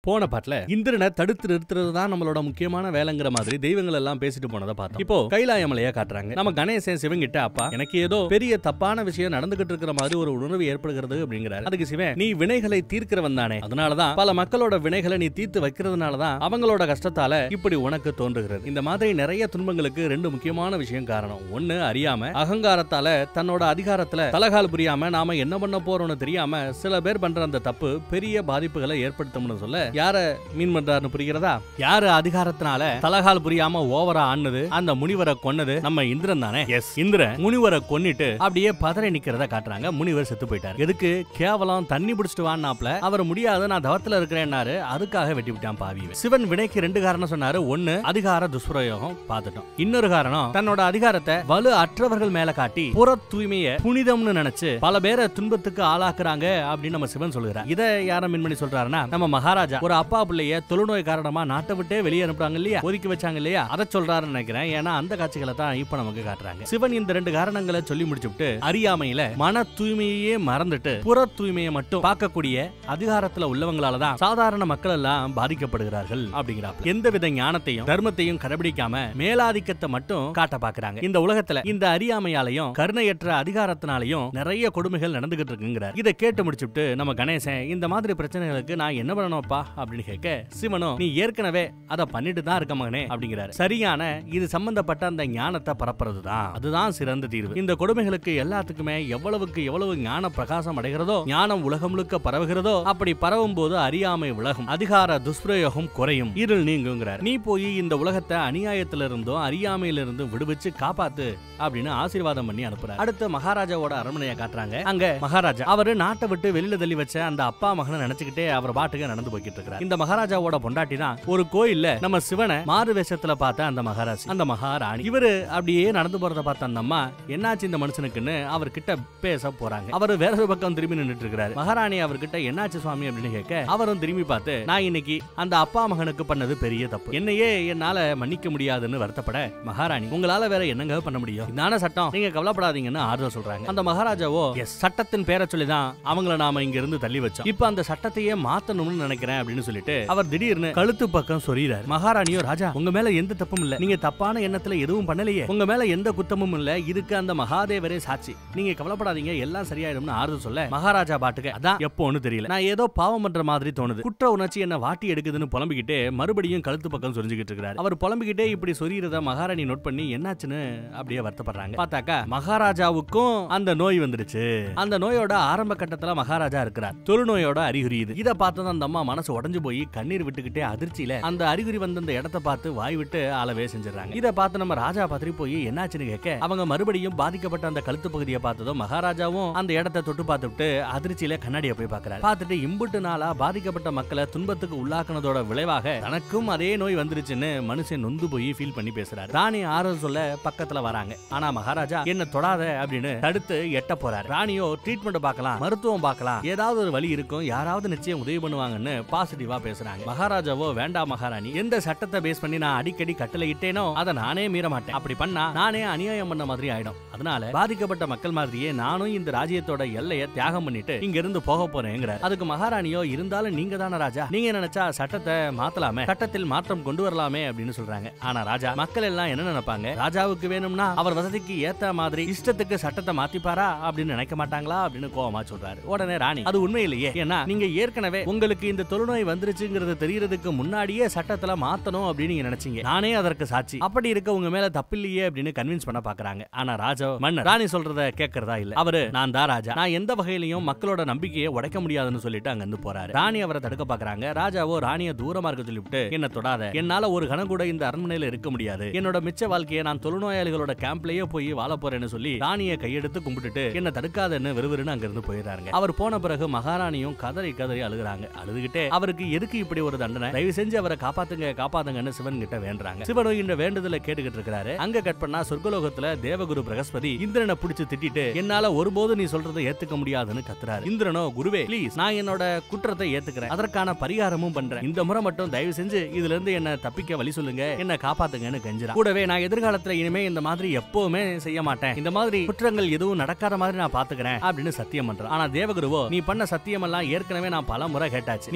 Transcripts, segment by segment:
போன பாட்டுல இந்திரனை தடுத்து நிறுத்துறது தான் நம்மளோட முக்கியமான வேலைங்கிற மாதிரி தெய்வங்கள் எல்லாம் பேசிட்டு போனதை பார்த்தோம் இப்போ கைலாய மலையா காட்டுறாங்க நம்ம கணேசன் சிவன் கிட்ட அப்பா எனக்கு ஏதோ பெரிய தப்பான விஷயம் நடந்துகிட்டு இருக்கிற மாதிரி ஒரு உணர்வு ஏற்படுகிறது அப்படிங்கிறார் அதுக்கு சிவன் நீ வினைகளை தீர்க்கிறவன் தானே அதனாலதான் பல மக்களோட வினைகளை நீ தீர்த்து வைக்கிறதுனாலதான் அவங்களோட கஷ்டத்தால இப்படி உனக்கு தோன்றுகிறது இந்த மாதிரி நிறைய துன்பங்களுக்கு ரெண்டு முக்கியமான விஷயம் காரணம் ஒண்ணு அறியாம அகங்காரத்தால தன்னோட அதிகாரத்துல தலகால் புரியாம நாம என்ன பண்ண போறோம்னு தெரியாம சில பேர் பண்ற அந்த தப்பு பெரிய பாதிப்புகளை ஏற்படுத்தும்னு சொல்ல யார மீன் பண்றாருன்னு புரிகிறதா யாரு அதிகாரத்தினால தலகால் புரியாம ஓவரா ஆனது அந்த முனிவரை கொன்னது நம்ம இந்திரன் தானே எஸ் இந்திரன் முனிவரை கொன்னிட்டு அப்படியே பதறி நிக்கிறத காட்டுறாங்க முனிவர் செத்து போயிட்டார் எதுக்கு கேவலம் தண்ணி பிடிச்சிட்டு வான்னாப்ல அவர் முடியாது நான் தவத்துல இருக்கிறேன்னாரு அதுக்காக வெட்டி விட்டான் பாவி சிவன் வினைக்கு ரெண்டு காரணம் சொன்னாரு ஒண்ணு அதிகார துஷ்பிரயோகம் பார்த்துட்டோம் இன்னொரு காரணம் தன்னோட அதிகாரத்தை வலு அற்றவர்கள் மேல காட்டி புற தூய்மைய புனிதம்னு நினைச்சு பல பேரை துன்பத்துக்கு ஆளாக்குறாங்க அப்படின்னு நம்ம சிவன் சொல்லுகிறார் இதை யார மின்மணி சொல்றாருன்னா நம்ம மகாராஜா ஒரு அப்பா பிள்ளைய தொழுநோய் காரணமா நாட்டை விட்டே வெளியே அனுப்புறாங்க இல்லையா ஒதுக்கி வச்சாங்க இல்லையா அதை சொல்றாருன்னு நினைக்கிறேன் ஏன்னா அந்த காட்சிகளை தான் இப்ப நமக்கு காட்டுறாங்க சிவன் இந்த ரெண்டு காரணங்களை சொல்லி முடிச்சுட்டு அறியாமையில மன தூய்மையே மறந்துட்டு புற தூய்மையை மட்டும் பார்க்கக்கூடிய அதிகாரத்துல உள்ளவங்களால தான் சாதாரண மக்கள் எல்லாம் பாதிக்கப்படுகிறார்கள் அப்படிங்கிறார் எந்தவித ஞானத்தையும் தர்மத்தையும் கடைபிடிக்காம மேலாதிக்கத்தை மட்டும் காட்ட பாக்குறாங்க இந்த உலகத்துல இந்த அறியாமையாலையும் கருணையற்ற அதிகாரத்தினாலையும் நிறைய கொடுமைகள் நடந்துகிட்டு இருக்குங்கிறார் இதை கேட்டு முடிச்சுட்டு நம்ம கணேசன் இந்த மாதிரி பிரச்சனைகளுக்கு நான் என்ன பண்ணணும்ப்பா அப்படின்னு கேட்க சிவனும் நீ ஏற்கனவே அதை பண்ணிட்டு தான் இருக்க மகனே அப்படிங்கிறாரு சரியான இது சம்பந்தப்பட்ட அந்த ஞானத்தை பரப்புறது தான் அதுதான் சிறந்த தீர்வு இந்த கொடுமைகளுக்கு எல்லாத்துக்குமே எவ்வளவுக்கு எவ்வளவு ஞான பிரகாசம் அடைகிறதோ ஞானம் உலகம் முழுக்க பரவுகிறதோ அப்படி பரவும் போது அறியாமை விலகும் அதிகார துஷ்பிரயோகம் குறையும் இருள் நீங்குங்கிறார் நீ போய் இந்த உலகத்தை அநியாயத்திலிருந்தும் அறியாமையிலிருந்தும் விடுவிச்சு காப்பாத்து அப்படின்னு ஆசீர்வாதம் பண்ணி அனுப்புறாரு அடுத்து மகாராஜாவோட அரண்மனையை காட்டுறாங்க அங்க மகாராஜா அவரு நாட்டை விட்டு வெளியில தள்ளி வச்ச அந்த அப்பா மகனை நினைச்சுக்கிட்டே அவர் பாட்டுக்கு நடந்து போய்கிட்டு இருக்கிறார் இந்த மகாராஜாவோட பொண்டாட்டி தான் ஒரு கோயில்ல நம்ம சிவனை மாறு வேஷத்துல பார்த்த அந்த மகாராஜ் அந்த மகாராணி இவரு அப்படியே நடந்து போறத பார்த்த அந்த அம்மா என்னாச்சு இந்த மனுஷனுக்குன்னு அவர்கிட்ட பேச போறாங்க அவர் வேற ஒரு பக்கம் திரும்பி நின்னுட்டு இருக்கிறாரு மகாராணி அவர்கிட்ட என்னாச்சு சுவாமி அப்படின்னு கேட்க அவரும் திரும்பி பார்த்து நான் இன்னைக்கு அந்த அப்பா மகனுக்கு பண்ணது பெரிய தப்பு என்னையே என்னால மன்னிக்க முடியாதுன்னு வருத்தப்பட மகாராணி உங்களால வேற என்னங்க பண்ண முடியும் இதான சட்டம் நீங்க கவலைப்படாதீங்கன்னு ஆறுதல் சொல்றாங்க அந்த மகாராஜாவோ எஸ் சட்டத்தின் பேரை சொல்லிதான் அவங்கள நாம இங்க இருந்து தள்ளி வச்சோம் இப்ப அந்த சட்டத்தையே மாத்தணும்னு நினைக்கிறேன் அப்படின்னு சொல்லிட்டு அவர் திடீர்னு கழுத்து பக்கம் சொறிறாரு மகாராணியோ ராஜா உங்க மேல எந்த தப்பும் இல்ல நீங்க தப்பான எண்ணத்துல எதுவும் பண்ணலையே உங்க மேல எந்த குத்தமும் இல்ல இதுக்கு அந்த மகாதேவரே சாட்சி நீங்க கவலைப்படாதீங்க எல்லாம் சரியாயிடும்னு ஆறுதல் சொல்ல மகாராஜா பாட்டுக்கு அதான் எப்போன்னு தெரியல நான் ஏதோ பாவம் பண்ற மாதிரி தோணுது குற்ற உணர்ச்சி என்ன வாட்டி எடுக்குதுன்னு புலம்பிக்கிட்டே மறுபடியும் கழுத்து பக்கம் சொரிஞ்சுக்கிட்டு இருக்காரு அவர் புலம்பிக்கிட்டே இப்படி சொரியறத மகாராணி நோட் பண்ணி என்னாச்சுன்னு அப்படியே வருத்தப்படுறாங்க பார்த்தாக்கா மகாராஜாவுக்கும் அந்த நோய் வந்துடுச்சு அந்த நோயோட ஆரம்ப கட்டத்துல மகாராஜா இருக்கிறார் தொழுநோயோட அறிகுறி இது இதை பார்த்து அந்த அம்மா மனசு உடைஞ்சு போய் கண்ணீர் விட்டுக்கிட்டே அதிர்ச்சியில அந்த அறிகுறி வந்த அந்த இடத்தை பார்த்து வாய் விட்டு அளவே செஞ்சிடறாங்க இதை பார்த்து நம்ம ராஜா பத்திரி போய் என்னாச்சுன்னு கேட்க அவங்க மறுபடியும் பாதிக்கப்பட்ட அந்த கழுத்து பகுதியை பார்த்ததும் மகாராஜாவும் அந்த இடத்தை தொட்டு பார்த்துட்டு அதிர்ச்சியில கண்ணாடியை போய் பார்க்கறாரு பார்த்துட்டு இம்புட்டு நாளா பாதிக்கப்பட்ட மக்களை துன்பத்துக்கு உள்ளாக்குனதோட விளைவாக தனக்கும் அதே நோய் வந்துருச்சுன்னு மனுஷன் நொந்து போய் ஃபீல் பண்ணி பேசுறாரு ராணி ஆறுதல் சொல்ல பக்கத்துல வராங்க ஆனா மகாராஜா என்ன தொடாத அப்படின்னு தடுத்து எட்ட போறாரு ராணியோ ட்ரீட்மெண்ட் பார்க்கலாம் மருத்துவம் பார்க்கலாம் ஏதாவது ஒரு வழி இருக்கும் யாராவது நிச்சயம் உதவி பண்ணுவாங்கன்னு பாசிட்டிவா பேசுறாங்க மகாராஜாவோ வேண்டாம் மகாராணி எந்த சட்டத்தை பேஸ் பண்ணி நான் அடிக்கடி கட்டளை இட்டேனோ அதை நானே மீற மாட்டேன் அப்படி பண்ணா நானே அநியாயம் பண்ண மாதிரி ஆயிடும் அதனால பாதிக்கப்பட்ட மக்கள் மாதிரியே நானும் இந்த ராஜ்யத்தோட எல்லையை தியாகம் பண்ணிட்டு இங்க இருந்து போக போறேங்கிறார் அதுக்கு மகாராணியோ இருந்தாலும் நீங்க தானே ராஜா நீங்க நினைச்சா சட்டத்தை மாத்தலாமே சட்டத்தில் மாற்றம் கொண்டு வரலாமே அப்படின்னு சொல்றாங்க ஆனா ராஜா மக்கள் எல்லாம் என்ன நினைப்பாங்க ராஜாவுக்கு வேணும்னா அவர் வசதிக்கு ஏத்த மாதிரி இஷ்டத்துக்கு சட்டத்தை மாத்திப்பாரா அப்படின்னு நினைக்க மாட்டாங்களா அப்படின்னு கோவமா சொல்றாரு உடனே ராணி அது உண்மை இல்லையே ஏன்னா நீங்க ஏற்கனவே உங்களுக்கு இந்த தொழுநோய் வந்துருச்சுங்கிறது தெரியறதுக்கு முன்னாடியே சட்டத்துல மாத்தணும் அப்படின்னு நீங்க நினைச்சீங்க நானே அதற்கு சாட்சி அப்படி இருக்க உங்க மேல தப்பில்லையே அப்படின்னு கன்வின்ஸ் பண்ண பாக்குறாங்க ஆனா ராஜா மன்னர் ராணி சொல்றத கேட்கறதா இல்ல அவரு நான் தான் ராஜா நான் எந்த வகையிலையும் மக்களோட நம்பிக்கையை உடைக்க முடியாதுன்னு சொல்லிட்டு அங்க இருந்து போறாரு ராணி அவரை தடுக்க பாக்குறாங்க ராஜாவோ ராணிய தூரமா இருக்க சொல்லிவிட்டு என்ன தொடாத என்னால ஒரு கணம் கூட இந்த அரண்மனையில இருக்க முடியாது என்னோட மிச்ச வாழ்க்கையை நான் தொழுநோயாளிகளோட கேம்ப்லயே போய் வாழ போறேன்னு சொல்லி ராணிய கையெடுத்து கும்பிட்டுட்டு என்ன தடுக்காதன்னு விறுவிறுன்னு அங்க இருந்து போயிடுறாங்க அவர் போன பிறகு மகாராணியும் கதறி கதறி அழுகுறாங்க அழுதுகிட்டே அவருக்கு எதுக்கு இப்படி ஒரு தண்டனை தயவு செஞ்சு அவரை காப்பாத்துங்க காப்பாத்துங்கன்னு சிவன் கிட்ட வேண்டுறாங்க சிவனும் இந்த வேண்டுதலை கேட்டுக்கிட்டு இருக்காரு அங்க கட் பண்ணா சொர்க்கலோகத்துல தேவகுரு பிரகஸ்பதி இந்திரனை பிடிச்சு திட்டிட்டு என்னால ஒருபோது நீ சொல்றதை ஏத்துக்க முடியாதுன்னு கத்துறாரு இந்திரனோ குருவே ப்ளீஸ் நான் என்னோட குற்றத்தை ஏத்துக்கிறேன் அதற்கான பரிகாரமும் பண்றேன் இந்த முறை மட்டும் தயவு செஞ்சு இதுல இருந்து என்ன தப்பிக்க வழி சொல்லுங்க என்ன காப்பாத்துங்கன்னு கெஞ்சுறான் கூடவே நான் எதிர்காலத்துல இனிமே இந்த மாதிரி எப்பவுமே செய்ய மாட்டேன் இந்த மாதிரி குற்றங்கள் எதுவும் நடக்காத மாதிரி நான் பாத்துக்கிறேன் அப்படின்னு சத்தியம் பண்றான் ஆனா தேவகுருவோ நீ பண்ண சத்தியம் எல்லாம் ஏற்கனவே நான் பல முறை கேட்டாச்சு நீ ஒவ்வொரு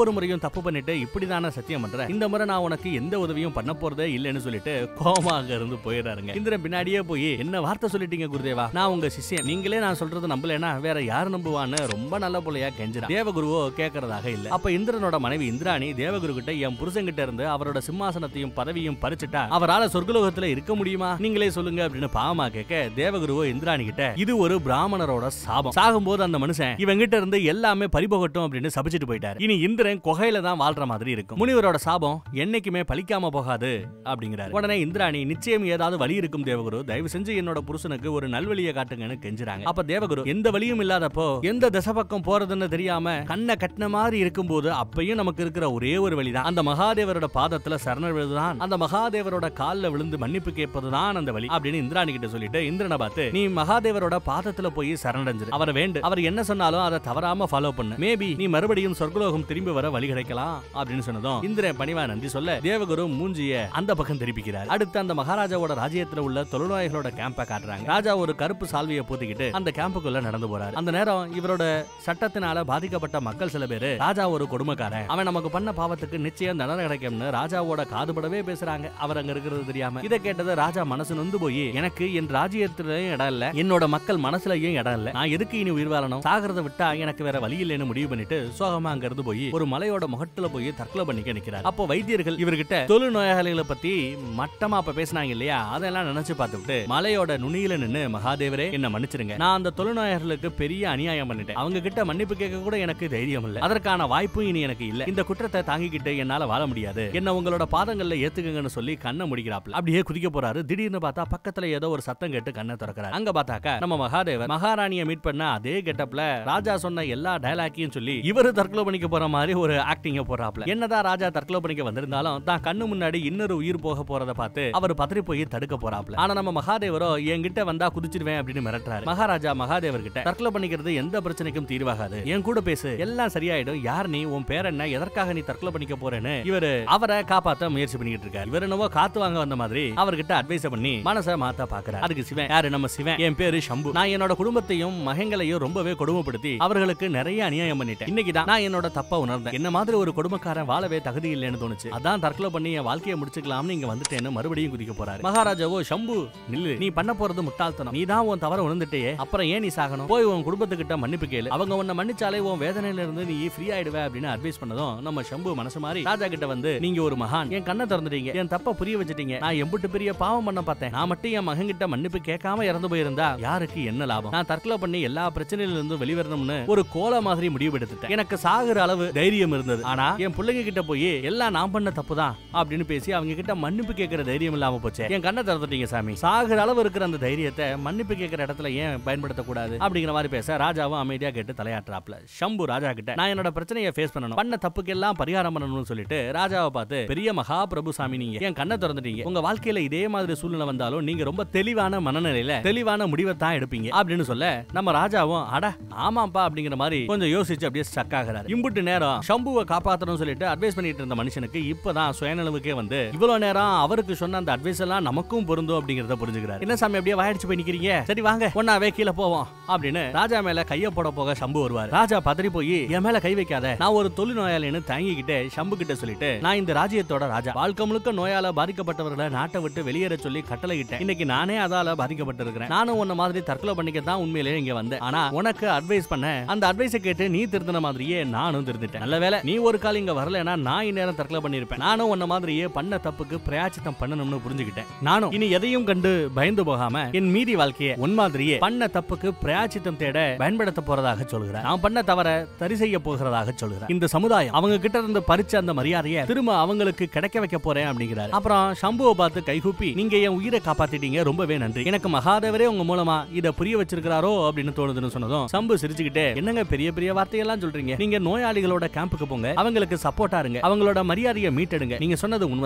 ஒவ்வொரு முறையும் தப்பு பண்ணிட்டு இப்படிதானே சத்தியம் பண்ற இந்த முறை நான் உனக்கு எந்த உதவியும் பண்ண போறதே இல்லைன்னு சொல்லிட்டு கோமா அங்க இருந்து போயிடுறாருங்க இந்திரன் பின்னாடியே போய் என்ன வார்த்தை சொல்லிட்டீங்க குருதேவா நான் உங்க சிஷ்யன் நீங்களே நான் சொல்றது நம்பலனா வேற யார் நம்புவான்னு ரொம்ப நல்ல புள்ளையா கெஞ்சிரா தேவகுருவோ கேட்கறதாக இல்ல அப்ப இந்திரனோட மனைவி இந்திராணி தேவகுரு கிட்ட என் புருஷன் கிட்ட இருந்து அவரோட சிம்மாசனத்தையும் பதவியும் பறிச்சுட்டா அவரால சொர்க்கலோகத்துல இருக்க முடியுமா நீங்களே சொல்லுங்க அப்படின்னு பாவமா கேட்க தேவகுருவோ இந்திராணி கிட்ட இது ஒரு பிராமணரோட சாபம் சாகும்போது அந்த மனுஷன் இவங்கிட்ட இருந்து எல்லாமே பறிபோகட்டும் அப்படின்னு சபிச்சிட்டு போயிட்டாரு இனி இந்திரன் குகையில தான் வாழ்ற மாதிரி இருக்கும் முனிவரோட சாபம் என்னைக்குமே பலிக்காம போகாது அப்படிங்கிறாரு உடனே இந்திராணி நிச்சயம் ஏதாவது வழி இருக்கும் தேவகுரு தயவு செஞ்சு என்னோட புருஷனுக்கு ஒரு நல்வழியை காட்டுங்கன்னு கெஞ்சுறாங்க அப்ப தேவகுரு எந்த வழியும் இல்லாதப்போ எந்த திசை பக்கம் போறதுன்னு தெரியாம கண்ணை கட்டின மாதிரி இருக்கும்போது அப்பயும் நமக்கு இருக்கிற ஒரே ஒரு வழிதான் அந்த மகாதேவரோட பாதத்துல சரணர் விழுதுதான் அந்த மகாதேவரோட கால்ல விழுந்து மன்னிப்பு கேட்பதுதான் அந்த வழி அப்படின்னு இந்திராணி கிட்ட சொல்லிட்டு இந்திரனை பார்த்து நீ மகாதேவரோட பாதத்துல போய் சரணடைஞ்சிரு அவரை வேண்டு அவர் என்ன சொன்னாலும் அதை தவறாம ஃபாலோ பண்ணு மேபி நீ மறுபடியும் சொர்க்கலோகம் திரும்பி வர வழி கிடைக்கலாம் அப்படின்னு சொன்னதும் இந்திரன் பணிவா நன்றி சொல்ல தேவகுரு மூஞ்சிய அந்த பக்கம் திருப்பிக்கிறார் அடுத்து அந்த மகாராஜாவோட ராஜ்யத்துல உள்ள தொழுநோய்களோட கேம்ப காட்டுறாங்க ராஜா ஒரு கருப்பு சால்வையை போத்திக்கிட்டு அந்த கேம்புக்குள்ள நடந்து போறாரு அந்த நேரம் இவரோட சட்டத்தினால பாதிக்கப்பட்ட மக்கள் சில பேரு ராஜா ஒரு கொடுமைக்காரன் அவன் நமக்கு பண்ண பாவத்துக்கு நிச்சயம் தண்டனை கிடைக்கும்னு ராஜாவோட காதுபடவே பேசுறாங்க அவர் அங்க இருக்கிறது தெரியாம இதை கேட்டது ராஜா மனசு நொந்து போய் எனக்கு என் ராஜ்யத்திலயும் இடம் இல்ல என்னோட மக்கள் மனசுலயும் இடம் இல்ல நான் எதுக்கு இனி உயிர் வாழணும் சாகிறத விட்டா எனக்கு வேற வழி இல்லைன்னு முடிவு பண்ணிட்டு சோகமா அங்க இருந்து போய் ஒரு மலையோட முகத்துல போய் தற்கொலை பண்ணிக்க நிக்கிறார் அப்போ வைத்தியர்கள் இவர்கிட்ட தொழு நோயாளிகளை பத்தி மட்டமா அப்ப பேசினாங்க இல்லையா அதெல்லாம் நினைச்சு பார்த்துட்டு மலையோட நுனியில நின்னு மகாதேவரே என்ன மன்னிச்சிருங்க நான் அந்த தொழுநோயாளர்களுக்கு பெரிய அநியாயம் பண்ணிட்டேன் அவங்க கிட்ட மன்னிப்பு கேட்க கூட எனக்கு தைரியம் இல்ல அதற்கான வாய்ப்பும் இனி எனக்கு இல்ல இந்த குற்றத்தை தாங்கிக்கிட்டு என்னால வாழ முடியாது என்ன உங்களோட பாதங்கள்ல ஏத்துக்குங்கன்னு சொல்லி கண்ணை முடிக்கிறாப்ல அப்படியே குதிக்க போறாரு திடீர்னு பார்த்தா பக்கத்துல ஏதோ ஒரு சத்தம் கேட்டு கண்ணை திறக்கிறாரு அங்க பார்த்தாக்கா நம்ம மகாதேவர் மகாராணியை மீட் பண்ண அதே கெட்டப்ல ராஜா சொன்ன எல்லா டயலாக்கையும் சொல்லி இவரு தற்கொலை பண்ணிக்க போற மாதிரி ஒரு ஆக்டிங்க போறாப்ல என்னதான் ராஜா தற்கொலை பண்ணிக்க வந்திருந்தாலும் தான் கண்ணு முன்னாடி இன்னொரு உயிர் போக போறத பார்த்து அவர் பதறி போய் தடுக்க போறாப்ல ஆனா நம்ம மகாதேவரோ என்கிட்ட வந்தா குதிச்சிடுவேன் அப்படின்னு மிரட்டுறாரு மகாராஜா மகாதேவர் கிட்ட தற்கொலை பண்ணிக்கிறது எந்த பிரச்சனைக்கும் தீர்வாகாது என் கூட பேசு எல்லாம் சரியாயிடும் யார் நீ உன் பேர் என்ன எதற்காக நீ தற்கொலை பண்ணிக்க போறேன்னு இவரு அவரை காப்பாத்த முயற்சி பண்ணிட்டு இருக்காரு இவர் என்னவோ காத்து வாங்க வந்த மாதிரி அவர்கிட்ட அட்வைஸ் பண்ணி மனசை மாத்த பாக்குறாரு அதுக்கு சிவன் யாரு நம்ம சிவன் என் பேரு சம்பு நான் என்னோட குடும்பத்தையும் மகங்களையும் ரொம்பவே கொடுமைப்படுத்தி அவர்களுக்கு நிறைய அநியாயம் பண்ணிட்டேன் இன்னைக்கு தான் நான் என்னோட தப்பா உணர்ந்தேன் என்ன மாதிரி ஒரு குடும்பக்காரன் வாழவே தகுதி இல்லைன்னு தோணுச்சு அதான் தற்கொலை பண்ணி என் வாழ்க்கையை முடிச்சுக்கலாம்னு இங்க வந்துட்டேன்னு மறுபடியும் குதிக்க போறாரு மகாராஜாவோ சம்பு நில்லு நீ பண்ண போறது முட்டாள்தனம் நீ தான் உன் தவற உணர்ந்துட்டே அப்புறம் ஏன் நீ சாகணும் போய் உன் குடும்பத்துக்கிட்ட மன்னிப்பு கேளு அவங்க உன்னை மன்னிச்சாலே உன் வேதனையில இருந்து நீ ஃப்ரீ ஆயிடுவ அப்படின்னு அட்வைஸ் பண்ணதும் நம்ம சம்பு மனசு மாதிரி ராஜா கிட்ட வந்து நீங்க ஒரு மகான் என் கண்ணை திறந்துட்டீங்க என் தப்ப புரிய வச்சுட்டீங்க நான் எம்புட்டு பெரிய பாவம் பண்ண பார்த்தேன் நான் மட்டும் என் மகன் கிட்ட மன்னிப்பு கேட்காம இறந்து போயிருந்தா யாருக்கு என்ன லாபம் நான் தற்கொலை பண்ணி எல்லா பிரச்சனையில இருந்து வெளிவரணும்னு ஒரு கோல மாதிரி முடிவு எடுத்துட்டேன் எனக்கு சாகுற அளவு தைரியம் இருந்தது ஆனா என் பிள்ளைங்க கிட்ட போய் எல்லாம் நான் பண்ண தப்பு தான் அப்படின்னு பேசி அவங்க கிட்ட மன்னிப்பு கேட்கிற தைரியம் இல்லாம போச்சு என் கண்ணை திறந்துட்டீங்க சாமி சாகுற அளவு இருக்கிற அந்த தைரியத்தை மன்னிப்பு கேட்கிற இடத்துல ஏன் பயன்படுத்தக்கூடாது அப்படிங்கிற மாதிரி பேச ராஜாவும் அமைதியா கேட்டு தலையாட்டுறாப்ல சம்பு ராஜா கிட்ட நான் என்னோட பிரச்சனையை ஃபேஸ் பண்ணணும் பண்ண தப்புக்கெல்லாம் பரிகாரம் பண்ணணும்னு சொல்லிட்டு ராஜாவை பார்த்து பெரிய மகா பிரபு சாமி நீங்க என் கண்ணை திறந்துட்டீங்க உங்க வாழ்க்கையில இதே மாதிரி சூழ்நிலை வந்தாலும் நீங்க ரொம்ப தெளிவான மனநிலையில தெளிவான முடிவை தான் எடுப்பீங்க அப்படின்னு சொல்ல நம்ம ராஜாவும் அட ஆமாப்பா அப்படிங்கிற மாதிரி கொஞ்சம் யோசிச்சு அப்படியே ஸ்டக் ஆகுறாரு இம்புட்டு நேரம் சம்புவை காப்பாத்தணும்னு சொல்லிட்டு அட்வைஸ் பண்ணிட்டு இருந்த மனுஷனுக்கு இப்பதான் சுயநலவுக்கே வந்து இவ்வளவு நேரம் அவருக்கு சொன்ன அந்த அட்வைஸ் எல்லாம் நமக்கும் பொருந்தும் அப்படிங்கறத புரிஞ்சுக்கிறாரு என்ன சாமி அப்படியே வாயடிச்சு போய் நிக்கிறீங்க சரி வாங்க ஒன்னாவே கீழே போவோம் அப்படின்னு ராஜா மேல கைய போட போக சம்பு வருவார் ராஜா பதறி போய் என் மேல கை வைக்காத நான் ஒரு தொழில் நோயாளின்னு தாங்கிக்கிட்டு சம்பு கிட்ட சொல்லிட்டு நான் இந்த ராஜ்யத்தோட ராஜா வாழ்க்கை முழுக்க நோயால பாதிக்கப்பட்டவர்களை நாட்டை விட்டு வெளியேற சொல்லி கட்டளையிட்டேன் இன்னைக்கு நானே அதால பாதிக்கப்பட்டிருக்கிறேன் நானும் உன்ன மாதிரி தற்கொலை பண்ணிக்க தான் உண்மையிலேயே இங்க வந்தேன் ஆனா உனக்கு அட்வைஸ் பண்ண அந்த அட்வைஸை கேட்டு நீ திருந்தின மாதிரியே நானும் திருந்துட்டேன் நல்ல வேளை நீ ஒரு கால் இங்க வரலனா நான் இந்நேரம் தற்கொலை பண்ணிருப்பேன் நானும் உன்ன மாதிரியே பண்ண தப்புக்கு பிரயாச்சித்தம் பண்ணணும்னு புரிஞ்சுக்கிட்டேன் நானும் இனி எதையும் கண்டு பயந்து போகாம என் மீதி வாழ்க்கையை உன் மாதிரியே பண்ண தப்புக்கு பிரயாச்சித்தம் தேட பயன்படுத்த போறதாக சொல்கிறேன் நான் பண்ண தவற சரி செய்ய போகிறதாக சொல்கிறேன் இந்த சமுதாயம் அவங்க கிட்ட இருந்து பறிச்ச அந்த மரியாதையை திரும்ப அவங்களுக்கு கிடைக்க வைக்க போறேன் அப்படிங்கிறாரு அப்புறம் சம்புவை பார்த்து கைகூப்பி நீங்க என் உயிரை காப்பாத்திட்டீங்க ரொம்பவே நன்றி எனக்கு மகாதேவரே உங்க மூலமா இத புரிய வச்சிருக்கிறாரோ அப்படின்னு தோணுதுன்னு சொன்னதும் சம்பு சிரிச்சுக்கிட்டே என்னங்க பெரிய பெரிய வார்த்தையெல்லாம் சொல்றீங்க நீங்க நோயாளிகளோட கேம்புக்கு போங்க அவங்களுக்கு சப்போர்ட்டா இருங்க அவங்களோட மரியாதையை மீட்டெடுங்க நீங்க சொன்னது உண்மைதான்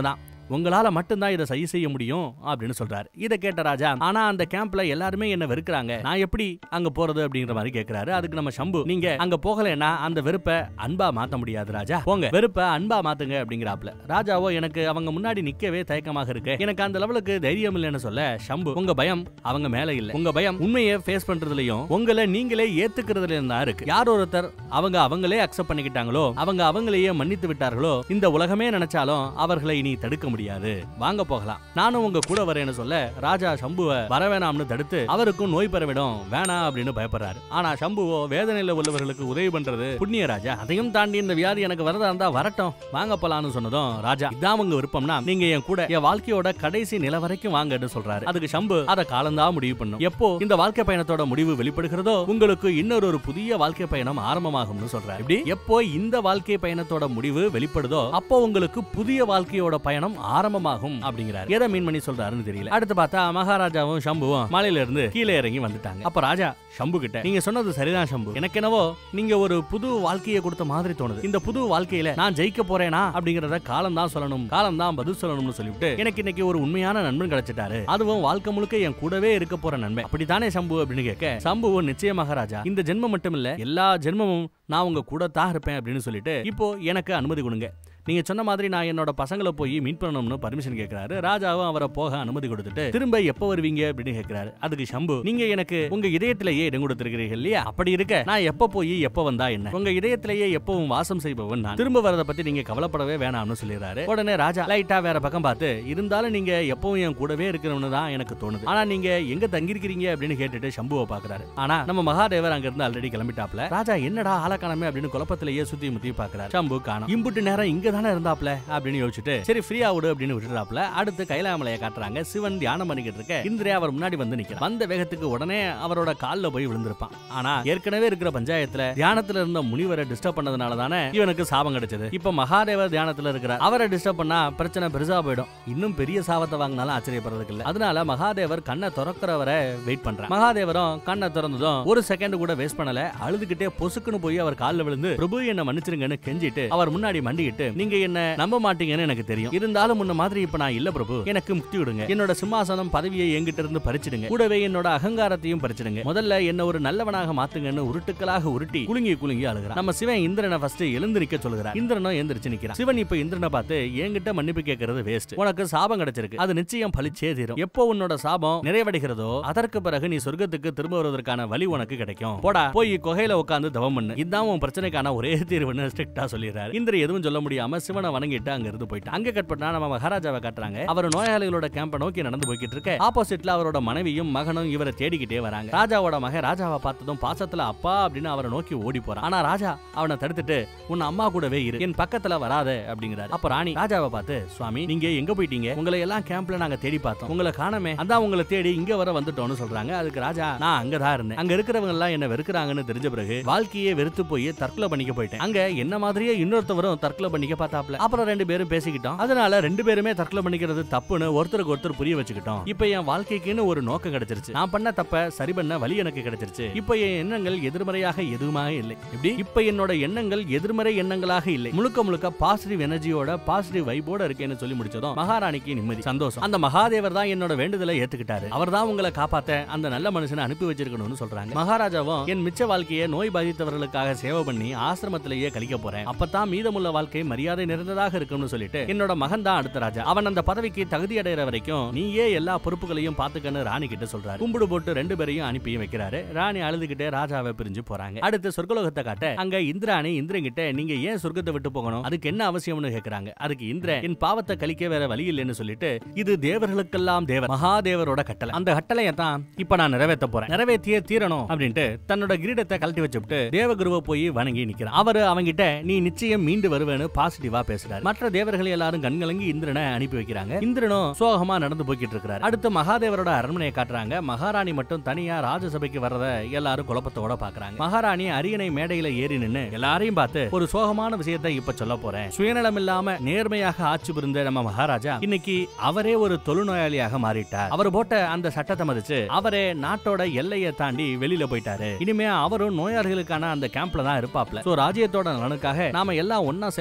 உங்களால மட்டும்தான் இதை சரி செய்ய முடியும் அப்படின்னு சொல்றாரு இதை கேட்ட ராஜா ஆனா அந்த கேம்ப்ல எல்லாருமே என்ன வெறுக்கிறாங்க நான் எப்படி அங்க போறது அப்படிங்கிற மாதிரி கேக்குறாரு அதுக்கு நம்ம சம்பு நீங்க அங்க போகலைன்னா அந்த வெறுப்பை அன்பா மாத்த முடியாது ராஜா போங்க வெறுப்பை அன்பா மாத்துங்க அப்படிங்கிறாப்ல ராஜாவோ எனக்கு அவங்க முன்னாடி நிக்கவே தயக்கமாக இருக்கு எனக்கு அந்த லெவலுக்கு தைரியம் இல்லைன்னு சொல்ல சம்பு உங்க பயம் அவங்க மேல இல்ல உங்க பயம் உண்மையை ஃபேஸ் பண்றதுலயும் உங்களை நீங்களே ஏத்துக்கிறதுலயும் தான் இருக்கு யார் ஒருத்தர் அவங்க அவங்களே அக்செப்ட் பண்ணிக்கிட்டாங்களோ அவங்க அவங்களையே மன்னித்து விட்டார்களோ இந்த உலகமே நினைச்சாலும் அவர்களை இனி தடுக்க முடியாது வாங்க போகலாம் நானும் உங்க கூட வரேன்னு சொல்ல ராஜா சம்புவை வரவேணாம்னு தடுத்து அவருக்கும் நோய் பரவிடும் வேணாம் அப்படின்னு பயப்படுறாரு ஆனா சம்புவோ வேதனையில உள்ளவர்களுக்கு உதவி பண்றது புண்ணிய ராஜா அதையும் தாண்டி இந்த வியாதி எனக்கு வரதா இருந்தா வரட்டும் வாங்க போலாம்னு சொன்னதும் ராஜா இதான் உங்க விருப்பம்னா நீங்க என் கூட என் வாழ்க்கையோட கடைசி நிலை வரைக்கும் வாங்கன்னு சொல்றாரு அதுக்கு சம்பு அதை காலந்தான் முடிவு பண்ணும் எப்போ இந்த வாழ்க்கை பயணத்தோட முடிவு வெளிப்படுகிறதோ உங்களுக்கு இன்னொரு ஒரு புதிய வாழ்க்கை பயணம் ஆரம்பமாகும்னு சொல்றாரு இப்படி எப்போ இந்த வாழ்க்கை பயணத்தோட முடிவு வெளிப்படுதோ அப்போ உங்களுக்கு புதிய வாழ்க்கையோட பயணம் ஆரம்பமாகும் அப்படிங்கிறாரு எதை மீன் பண்ணி சொல்றாருன்னு தெரியல அடுத்து பார்த்தா மகாராஜாவும் சம்புவும் மலையில இருந்து கீழே இறங்கி வந்துட்டாங்க அப்ப ராஜா சம்பு கிட்ட நீங்க சொன்னது சரிதான் சம்பு எனக்கு என்னவோ நீங்க ஒரு புது வாழ்க்கையை கொடுத்த மாதிரி தோணுது இந்த புது வாழ்க்கையில நான் ஜெயிக்க போறேனா அப்படிங்கறத காலம் தான் சொல்லணும் காலம் தான் பதில் சொல்லணும்னு சொல்லிவிட்டு எனக்கு இன்னைக்கு ஒரு உண்மையான நண்பன் கிடைச்சிட்டாரு அதுவும் வாழ்க்கை முழுக்க என் கூடவே இருக்க போற நண்பன் அப்படித்தானே சம்பு அப்படின்னு கேட்க சம்புவும் நிச்சயமாக ராஜா இந்த ஜென்மம் மட்டும் இல்ல எல்லா ஜென்மமும் நான் உங்க கூட தான் இருப்பேன் அப்படின்னு சொல்லிட்டு இப்போ எனக்கு அனுமதி கொடுங்க நீங்க சொன்ன மாதிரி நான் என்னோட பசங்களை போய் மீட் பண்ணணும்னு பர்மிஷன் கேட்கிறாரு ராஜாவும் அவரை போக அனுமதி கொடுத்துட்டு திரும்ப எப்ப வருவீங்க அப்படின்னு கேட்கிறாரு அதுக்கு சம்பு நீங்க எனக்கு உங்க இதயத்திலேயே இடம் கொடுத்திருக்கிறீர்கள் இல்லையா அப்படி இருக்க நான் எப்ப போய் எப்ப வந்தா என்ன உங்க இதயத்திலேயே எப்பவும் வாசம் செய்பவன் நான் திரும்ப வரத பத்தி நீங்க கவலைப்படவே வேணாம்னு சொல்லிடுறாரு உடனே ராஜா லைட்டா வேற பக்கம் பார்த்து இருந்தாலும் நீங்க எப்பவும் என் கூடவே இருக்கணும்னு தான் எனக்கு தோணுது ஆனா நீங்க எங்க தங்கியிருக்கிறீங்க அப்படின்னு கேட்டுட்டு சம்புவை பாக்குறாரு ஆனா நம்ம மகாதேவர் அங்க இருந்து ஆல்ரெடி கிளம்பிட்டாப்ல ராஜா என்னடா ஆள காணமே அப்படின்னு குழப்பத்திலேயே சுத்தி முத்தி பாக்குறாரு சம்பு காணும் இம்புட்டு நேரம் இங்க தானே இருந்தாப்ல அப்படின்னு யோசிச்சுட்டு சரி ஃப்ரீயா விடு அப்படின்னு விட்டுறாப்ல அடுத்து கைலாமலையை காட்டுறாங்க சிவன் தியானம் பண்ணிக்கிட்டு இருக்க இந்திரே அவர் முன்னாடி வந்து நிக்கிறார் வந்த வேகத்துக்கு உடனே அவரோட கால்ல போய் விழுந்திருப்பான் ஆனா ஏற்கனவே இருக்கிற பஞ்சாயத்துல தியானத்துல இருந்த முனிவரை டிஸ்டர்ப் பண்ணதுனால தானே இவனுக்கு சாபம் கிடைச்சது இப்ப மகாதேவர் தியானத்துல இருக்கிறார் அவரை டிஸ்டர்ப் பண்ணா பிரச்சனை பெருசா போயிடும் இன்னும் பெரிய சாபத்தை வாங்கினாலும் ஆச்சரியப்படுறதுக்கு இல்ல அதனால மகாதேவர் கண்ணை திறக்கிறவரை வெயிட் பண்றார் மகாதேவரும் கண்ணை திறந்ததும் ஒரு செகண்ட் கூட வேஸ்ட் பண்ணல அழுதுகிட்டே பொசுக்குன்னு போய் அவர் கால்ல விழுந்து பிரபு என்ன மன்னிச்சிருங்கன்னு கெஞ்சிட்டு அவர் முன்னாடி மண்டிக்கிட்டு நீங்க என்ன நம்ப மாட்டீங்கன்னு எனக்கு தெரியும் இருந்தாலும் முன்ன மாதிரி இப்ப நான் இல்ல பிரபு எனக்கு முக்தி விடுங்க என்னோட சிம்மாசனம் பதவியை என்கிட்ட இருந்து பறிச்சிடுங்க கூடவே என்னோட அகங்காரத்தையும் பறிச்சிடுங்க முதல்ல என்ன ஒரு நல்லவனாக மாத்துங்கன்னு உருட்டுக்களாக உருட்டி குலுங்கி குலுங்கி அழுகிறான் நம்ம சிவன் இந்திரனை ஃபர்ஸ்ட் எழுந்து நிக்க சொல்லுகிறார் இந்திரனும் எந்திரிச்சு நிக்கிறான் சிவன் இப்ப இந்திரனை பார்த்து என்கிட்ட மன்னிப்பு கேட்கறது வேஸ்ட் உனக்கு சாபம் கிடைச்சிருக்கு அது நிச்சயம் பலிச்சே தீரும் எப்போ உன்னோட சாபம் நிறைவடைகிறதோ அதற்கு பிறகு நீ சொர்க்கத்துக்கு திரும்ப வருவதற்கான வழி உனக்கு கிடைக்கும் போடா போய் குகையில உட்கார்ந்து தவம் பண்ணு இதுதான் உன் பிரச்சனைக்கான ஒரே தீர்வுன்னு ஸ்ட்ரிக்டா சொல்லிடுறாரு இந்திர எதுவும் சொல்ல முடியாம சிவனை வணங்கிட்டு அங்க இருந்து போயிட்டு அங்க கட் பண்ணா நம்ம மகாராஜாவை காட்டுறாங்க அவர் நோயாளிகளோட கேம்ப நோக்கி நடந்து போய்கிட்டு இருக்க ஆப்போசிட்ல அவரோட மனைவியும் மகனும் இவரை தேடிக்கிட்டே வராங்க ராஜாவோட மகன் ராஜாவை பார்த்ததும் பாசத்துல அப்பா அப்படின்னு அவரை நோக்கி ஓடி போறான் ஆனா ராஜா அவனை தடுத்துட்டு உன் அம்மா கூடவே இரு என் பக்கத்துல வராத அப்படிங்கிறாரு அப்ப ராணி ராஜாவை பார்த்து சுவாமி நீங்க எங்க போயிட்டீங்க உங்களை எல்லாம் கேம்ப்ல நாங்க தேடி பார்த்தோம் உங்களை காணமே அதான் உங்களை தேடி இங்க வர வந்துட்டோம்னு சொல்றாங்க அதுக்கு ராஜா நான் அங்கதான் இருந்தேன் அங்க இருக்கிறவங்க எல்லாம் என்ன வெறுக்கிறாங்கன்னு தெரிஞ்ச பிறகு வாழ்க்கையே வெறுத்து போய் தற்கொலை பண்ணிக்க போயிட்டேன் அங்க என்ன மாதிரியே இன்னொருத்தவரும் தற்கொலை பண்ணிக்க பார்த்தாப்ல அப்புறம் ரெண்டு பேரும் பேசிக்கிட்டோம் அதனால ரெண்டு பேருமே தற்கொலை பண்ணிக்கிறது தப்புன்னு ஒருத்தருக்கு ஒருத்தர் புரிய வச்சுக்கிட்டோம் இப்ப என் வாழ்க்கைக்குன்னு ஒரு நோக்கம் கிடைச்சிருச்சு நான் பண்ண தப்ப சரி பண்ண வழி எனக்கு கிடைச்சிருச்சு இப்ப என் எண்ணங்கள் எதிர்மறையாக எதுவுமே இல்லை இப்படி இப்ப என்னோட எண்ணங்கள் எதிர்மறை எண்ணங்களாக இல்லை முழுக்க முழுக்க பாசிட்டிவ் எனர்ஜியோட பாசிட்டிவ் வைபோட இருக்கேன்னு சொல்லி முடிச்சதும் மகாராணிக்கு நிம்மதி சந்தோஷம் அந்த மகாதேவர் தான் என்னோட வேண்டுதலை ஏத்துக்கிட்டாரு அவர் தான் உங்களை காப்பாத்த அந்த நல்ல மனுஷனை அனுப்பி வச்சிருக்கணும்னு சொல்றாங்க மகாராஜாவும் என் மிச்ச வாழ்க்கையை நோய் பாதித்தவர்களுக்காக சேவை பண்ணி ஆசிரமத்திலேயே கழிக்க போறேன் அப்பதான் மீதமுள்ள வாழ்க்கை மரியாதை நிறைந்ததாக இருக்கும்னு சொல்லிட்டு என்னோட மகன் தான் அடுத்த ராஜா அவன் அந்த பதவிக்கு தகுதி அடைகிற வரைக்கும் நீயே எல்லா பொறுப்புகளையும் பாத்துக்கன்னு ராணி கிட்ட சொல்றாரு கும்பிடு போட்டு ரெண்டு பேரையும் அனுப்பியும் வைக்கிறாரு ராணி அழுதுகிட்டே ராஜாவை பிரிஞ்சு போறாங்க அடுத்து சொர்க்கலோகத்தை காட்ட அங்க இந்திராணி இந்திரன் கிட்ட நீங்க ஏன் சொர்க்கத்தை விட்டு போகணும் அதுக்கு என்ன அவசியம்னு கேக்குறாங்க அதுக்கு இந்திரன் என் பாவத்தை கழிக்க வேற வழி இல்லைன்னு சொல்லிட்டு இது தேவர்களுக்கெல்லாம் தேவர் மகாதேவரோட கட்டளை அந்த கட்டளையை தான் இப்ப நான் நிறைவேற்ற போறேன் நிறைவேற்றியே தீரணும் அப்படின்ட்டு தன்னோட கிரீடத்தை கழட்டி வச்சுட்டு தேவகுருவை போய் வணங்கி நிக்கிறான் அவரு அவங்கிட்ட நீ நிச்சயம் மீண்டு வருவேன்னு பாசிட்டிவா பேசுறாரு மற்ற தேவர்கள் எல்லாரும் கண்கலங்கி இந்திரனை அனுப்பி வைக்கிறாங்க இந்திரனும் சோகமா நடந்து போய்கிட்டு இருக்கிறாரு அடுத்து மகாதேவரோட அரண்மனையை காட்டுறாங்க மகாராணி மட்டும் தனியா ராஜசபைக்கு வர்றத எல்லாரும் குழப்பத்தோட பாக்குறாங்க மகாராணி அரியணை மேடையில ஏறி நின்னு எல்லாரையும் பார்த்து ஒரு சோகமான விஷயத்தை இப்ப சொல்ல போறேன் சுயநலம் இல்லாம நேர்மையாக ஆட்சி புரிந்த நம்ம மகாராஜா இன்னைக்கு அவரே ஒரு தொழுநோயாளியாக மாறிட்டார் அவர் போட்ட அந்த சட்டத்தை மதிச்சு அவரே நாட்டோட எல்லையை தாண்டி வெளியில போயிட்டாரு இனிமே அவரும் நோயாளிகளுக்கான அந்த கேம்ப்ல தான் இருப்பாப்ல சோ ராஜ்யத்தோட நலனுக்காக நாம எல்லாம் ஒன்னா செயல்படணும்னு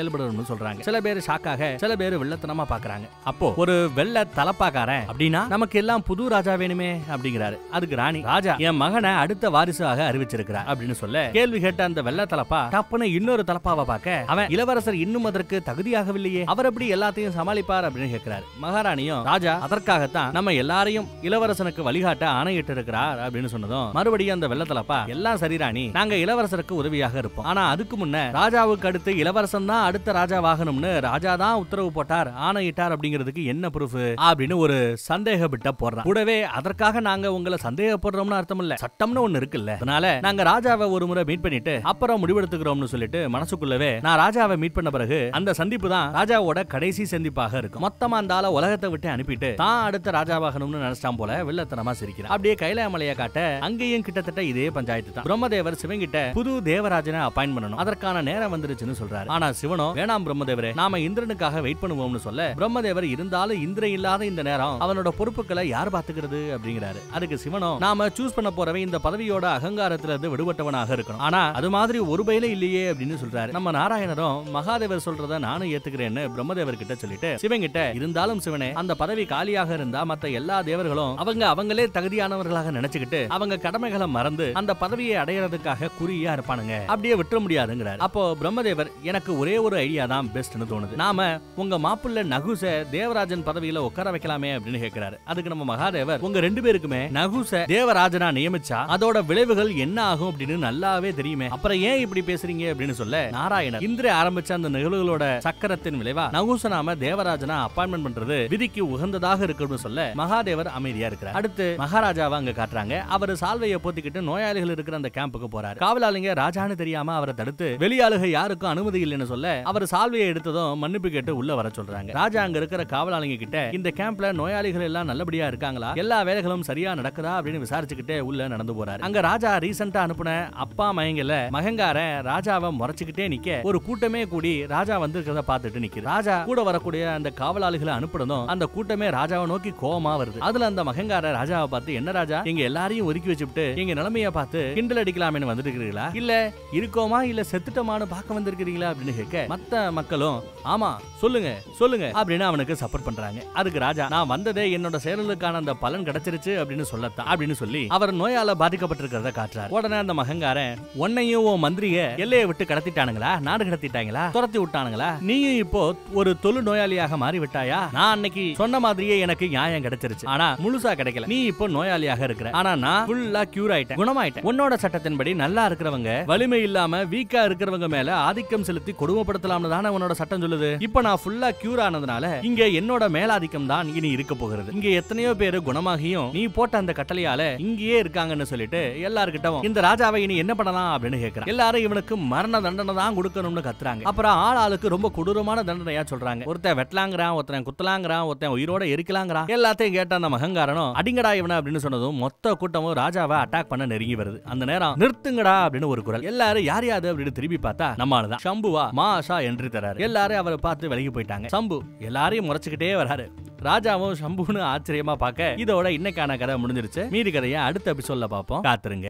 பண்ணணும்னு சொல்றாங்க சில பேர் ஷாக்காக சில பேர் வெள்ளத்தனமா பாக்குறாங்க அப்போ ஒரு வெள்ள தலப்பாக்காரன் அப்படின்னா நமக்கு எல்லாம் புது ராஜா வேணுமே அப்படிங்கிறாரு அதுக்கு ராணி ராஜா என் மகனை அடுத்த வாரிசாக அறிவிச்சிருக்கிறார் அப்படின்னு சொல்ல கேள்வி கேட்ட அந்த வெள்ள தலப்பா டப்புன்னு இன்னொரு தலப்பாவை பார்க்க அவன் இளவரசர் இன்னும் அதற்கு தகுதியாகவில்லையே அவர் எப்படி எல்லாத்தையும் சமாளிப்பார் அப்படின்னு கேட்கிறாரு மகாராணியும் ராஜா அதற்காகத்தான் நம்ம எல்லாரையும் இளவரசனுக்கு வழிகாட்ட ஆணையிட்டு இருக்கிறார் அப்படின்னு சொன்னதும் மறுபடியும் அந்த வெள்ள தலப்பா எல்லாம் சரி ராணி நாங்க இளவரசருக்கு உதவியாக இருப்போம் ஆனா அதுக்கு முன்ன ராஜாவுக்கு அடுத்து இளவரசன் தான் அடுத்த ராஜாவாகணும்னு ராஜா தான் உத்தரவு போட்டார் ஆணையிட்டார் அப்படிங்கிறதுக்கு என்ன ப்ரூஃப் அப்படின்னு ஒரு சந்தேக பிட்ட போடுறான் கூடவே அதற்காக நாங்க உங்களை சந்தேகப்படுறோம்னு அர்த்தம் இல்ல சட்டம்னு ஒண்ணு இருக்குல்ல அதனால நாங்க ராஜாவை ஒரு முறை மீட் பண்ணிட்டு அப்புறம் முடிவெடுத்துக்கிறோம்னு சொல்லிட்டு மனசுக்குள்ளவே நான் ராஜாவை மீட் பண்ண பிறகு அந்த சந்திப்பு தான் ராஜாவோட கடைசி சந்திப்பாக இருக்கும் மொத்தமா அந்த ஆள உலகத்தை விட்டு அனுப்பிட்டு தான் அடுத்த ராஜாவாகணும்னு நினைச்சான் போல வில்லத்தனமா சிரிக்கிறான் அப்படியே கைலாயமலையை காட்ட அங்கேயும் கிட்டத்தட்ட இதே பஞ்சாயத்து தான் பிரம்மதேவர் சிவங்கிட்ட புது தேவராஜனை அப்பாயின் பண்ணணும் அதற்கான நேரம் வந்துருச்சுன்னு சொல்றாரு ஆனா சிவனோ வேணாம் பிரம்மதேவரே நாம இந்திரனுக்காக வெயிட் பண்ணுவோம்னு சொல்ல பிரம்மதேவர் இருந்தாலும் இந்திரன் இல்லாத இந்த நேரம் அவனோட பொறுப்புகளை யார் பாத்துக்கிறது அப்படிங்கிறாரு அதுக்கு சிவனோ நாம சூஸ் பண்ண போறவன் இந்த பதவியோட அகங்காரத்துல இருந்து விடுபட்டவனாக இருக்கணும் ஆனா அது மாதிரி ஒரு பயில இல்லையே அப்படின்னு சொல்றாரு நம்ம நாராயணரும் மகாதேவர் சொல்றத நானும் ஏத்துக்கிறேன்னு பிரம்மதேவர் கிட்ட சொல்லிட்டு சிவன் கிட்ட இருந்தாலும் சிவனே அந்த பதவி காலியாக இருந்தா மத்த எல்லா தேவர்களும் அவங்க அவங்களே தகுதியானவர்களாக நினைச்சுக்கிட்டு அவங்க கடமைகளை மறந்து அந்த பதவியை அடையறதுக்காக குறியா இருப்பானுங்க அப்படியே விட்டுற முடியாதுங்கிறார் அப்போ பிரம்மதேவர் எனக்கு ஒரே ஒரு ஐடியா தான் பெஸ்ட்னு தோணுது நாம உங்க மாப்பிள்ள நகுச தேவராஜன் பதவியில உட்கார வைக்கலாமே அப்படின்னு கேட்கிறாரு அதுக்கு நம்ம மகாதேவர் உங்க ரெண்டு பேருக்குமே நகுச தேவராஜனா நியமிச்சா அதோட விளைவுகள் என்ன ஆகும் அப்படின்னு நல்லாவே தெரியுமே அப்புறம் ஏன் இப்படி பேசுறீங்க அப்படின்னு சொல்ல நாராயணர் இந்திர ஆரம்பிச்ச அந்த நிகழ்வுகளோட சக்கரத்தின் விளைவா நகுச நாம தேவராஜனா அப்பாயின்மெண்ட் பண்றது விதிக்கு உகந்ததாக இருக்குன்னு சொல்ல மகாதேவர் அமைதியா இருக்கிறார் அடுத்து மகாராஜாவை அங்க காட்டுறாங்க அவர் சால்வையை போத்திக்கிட்டு நோயாளிகள் இருக்கிற அந்த கேம்புக்கு போறாரு காவலாளிங்க ராஜான்னு தெரியாம அவரை தடுத்து வெளியாளுக யாருக்கும் அனுமதி இல்லைன்னு சொல்ல அவர் சால்வையை எடுத்ததும் மன்னிப்பு கேட்டு உள்ள வர சொல்றாங்க ராஜா அங்க இருக்கிற காவலாளிங்க கிட்ட இந்த கேம்ப்ல நோயாளிகள் எல்லாம் நல்லபடியா இருக்காங்களா எல்லா வேலைகளும் சரியா நடக்குதா அப்படின்னு விசாரிச்சுக்கிட்டே உள்ள நடந்து போறாரு அங்க ராஜா ரீசெண்டா அனுப்புன அப்பா மயங்கல மகங்காரன் ராஜாவை முறைச்சுக்கிட்டே நிக்க ஒரு கூட்டமே கூடி ராஜா வந்திருக்கிறத பார்த்துட்டு நிக்குது ராஜா கூட வரக்கூடிய அந்த காவலாளிகளை அனுப்புனதும் அந்த கூட்டமே ராஜாவை நோக்கி கோவமா வருது அதுல அந்த மகங்கார ராஜாவை பார்த்து என்ன ராஜா எங்க எல்லாரையும் ஒதுக்கி வச்சுட்டு எங்க நிலைமைய பார்த்து கிண்டல் அடிக்கலாம்னு வந்துட்டு இருக்கிறீங்களா இல்ல இருக்கோமா இல்ல செத்துட்டோமான்னு பார்க்க வந்திருக்கிறீங்களா அப்படின்னு கேட்க மத்த மக்களும் ஆமா சொல்லுங்க சொல்லுங்க அப்படின்னு அவனுக்கு சப்போர்ட் பண்றாங்க அதுக்கு ராஜா நான் வந்ததே என்னோட செயலுக்கான அந்த பலன் கிடைச்சிருச்சு அப்படின்னு சொல்லத்தான் அப்படின்னு சொல்லி அவர் நோயால பாதிக்கப்பட்டிருக்கிறத காட்டுறாரு உடனே அந்த மகங்காரன் உன்னையும் உன் மந்திரிய எல்லையை விட்டு கடத்திட்டானுங்களா நாடு கடத்திட்டாங்களா துரத்தி விட்டானுங்களா நீயும் இப்போ ஒரு தொழு நோயாளியாக மாறி விட்டாயா நான் அன்னைக்கு சொன்ன மாதிரியே எனக்கு நியாயம் கிடைச்சிருச்சு ஆனா முழுசா கிடைக்கல நீ இப்போ நோயாளியாக இருக்கிற ஆனா நான் ஃபுல்லா கியூர் ஆயிட்டேன் குணமாயிட்டேன் உன்னோட சட்டத்தின்படி நல்லா இருக்கிறவங்க வலிமை இல்லாம வீக்கா இருக்கிறவங்க மேல ஆதிக்கம் செலுத்தி கொடுமைப்படுத்தலாம்னு தானே உன்னோட சட்டம் சொல்லுது இப்போ நான் ஃபுல்லா கியூர் ஆனதுனால இங்க என்னோட மேலாதிக்கம் தான் இனி இருக்க போகிறது இங்க எத்தனையோ பேரு குணமாகியும் நீ போட்ட அந்த கட்டளையால இங்கேயே இருக்காங்கன்னு சொல்லிட்டு எல்லார்கிட்டவும் இந்த ராஜாவை இனி என்ன பண்ணலாம் அப்படின்னு கேக்குறான் எல்லாரும் இவனுக்கு மரண தண்டனை தான் கொடுக்கணும்னு கத்துறாங்க அப்புறம் ஆள் ஆளுக்கு ரொம்ப கொடூரமான தண்டனையா சொல்றாங்க ஒருத்தன் வெட்டலாங்கிறான் ஒருத்தன் குத்தலாங்கிறான் ஒருத்தன் உயிரோட எரிக்கலாங்கிறான் எல்லாத்தையும் கேட்ட அந்த மகங்காரனும் அடிங்கடா இவன அப்படின்னு சொன்னதும் மொத்த கூட்டமும் ராஜாவை அட்டாக் பண்ண நெருங்கி வருது அந்த நேரம் நிறுத்துங்கடா அப்படின்னு ஒரு குரல் எல்லாரும் யார் யாது அப்படின்னு திரும்பி பார்த்தா நம்மாலதான் சம்புவா மாஷா என்று தராரு எல்லாரும் அவரை பார்த்து விலகி போயிட்டாங்க சம்பு எல்லாரையும் முறைச்சுக்கிட்டே வராரு ராஜாவும் சம்புன்னு ஆச்சரியமா பார்க்க இதோட இன்னைக்கான கதை முடிஞ்சிருச்சு மீதி கதையை அடுத்த எபிசோட்ல பார்ப்போம் காத்துருங்க